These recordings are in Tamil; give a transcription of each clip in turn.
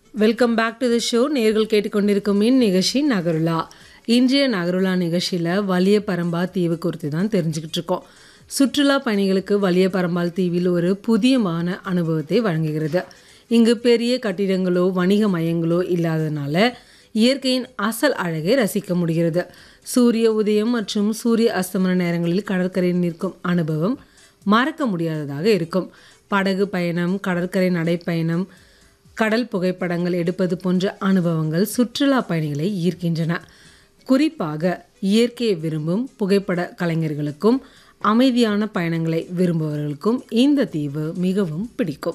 welcome back to the show நேர்கள் கேட்டுக்கொண்டிருக்கும் இந்நிகழ்ச்சி நகருலா இன்றைய நகருலா நிகழ்ச்சியில் வலிய பரம்பா தீவு குறித்து தான் தெரிஞ்சுக்கிட்டு இருக்கோம் சுற்றுலா பயணிகளுக்கு வலிய பரம்பால் தீவில் ஒரு புதியமான அனுபவத்தை வழங்குகிறது இங்கு பெரிய கட்டிடங்களோ வணிக மையங்களோ இல்லாததுனால இயற்கையின் அசல் அழகை ரசிக்க முடிகிறது சூரிய உதயம் மற்றும் சூரிய அஸ்தமன நேரங்களில் கடற்கரையில் நிற்கும் அனுபவம் மறக்க முடியாததாக இருக்கும் படகு பயணம் கடற்கரை நடைப்பயணம் கடல் புகைப்படங்கள் எடுப்பது போன்ற அனுபவங்கள் சுற்றுலா பயணிகளை ஈர்க்கின்றன குறிப்பாக இயற்கையை விரும்பும் புகைப்பட கலைஞர்களுக்கும் அமைதியான பயணங்களை விரும்புபவர்களுக்கும் இந்த தீவு மிகவும் பிடிக்கும்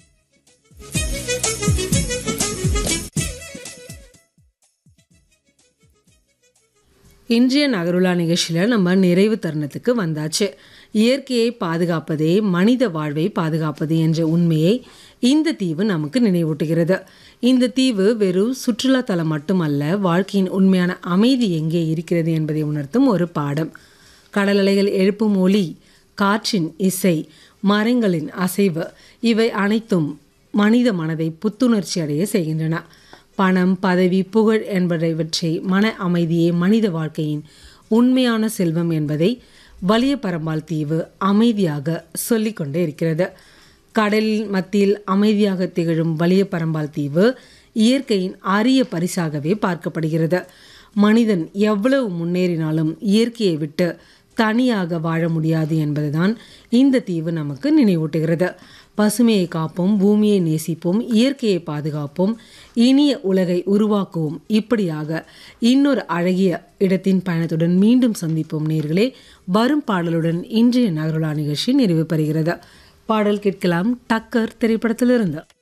இன்றைய நகருலா நிகழ்ச்சியில் நம்ம நிறைவு தருணத்துக்கு வந்தாச்சு இயற்கையை பாதுகாப்பதே மனித வாழ்வை பாதுகாப்பது என்ற உண்மையை இந்த தீவு நமக்கு நினைவூட்டுகிறது இந்த தீவு வெறும் சுற்றுலா தலம் மட்டுமல்ல வாழ்க்கையின் உண்மையான அமைதி எங்கே இருக்கிறது என்பதை உணர்த்தும் ஒரு பாடம் கடல் அலைகள் எழுப்பும் ஒளி காற்றின் இசை மரங்களின் அசைவு இவை அனைத்தும் மனித மனதை புத்துணர்ச்சி அடைய செய்கின்றன பணம் பதவி புகழ் என்பவற்றை மன அமைதியே மனித வாழ்க்கையின் உண்மையான செல்வம் என்பதை வலிய பரம்பால் தீவு அமைதியாக சொல்லிக்கொண்டே இருக்கிறது கடலில் மத்தியில் அமைதியாக திகழும் வலிய பரம்பால் தீவு இயற்கையின் அரிய பரிசாகவே பார்க்கப்படுகிறது மனிதன் எவ்வளவு முன்னேறினாலும் இயற்கையை விட்டு தனியாக வாழ முடியாது என்பதுதான் இந்த தீவு நமக்கு நினைவூட்டுகிறது பசுமையை காப்போம் பூமியை நேசிப்போம் இயற்கையை பாதுகாப்போம் இனிய உலகை உருவாக்குவோம் இப்படியாக இன்னொரு அழகிய இடத்தின் பயணத்துடன் மீண்டும் சந்திப்போம் நேர்களே வரும் பாடலுடன் இன்றைய நகருலா நிகழ்ச்சி நிறைவு பெறுகிறது பாடல் கேட்கலாம் டக்கர் திரைப்படத்திலிருந்து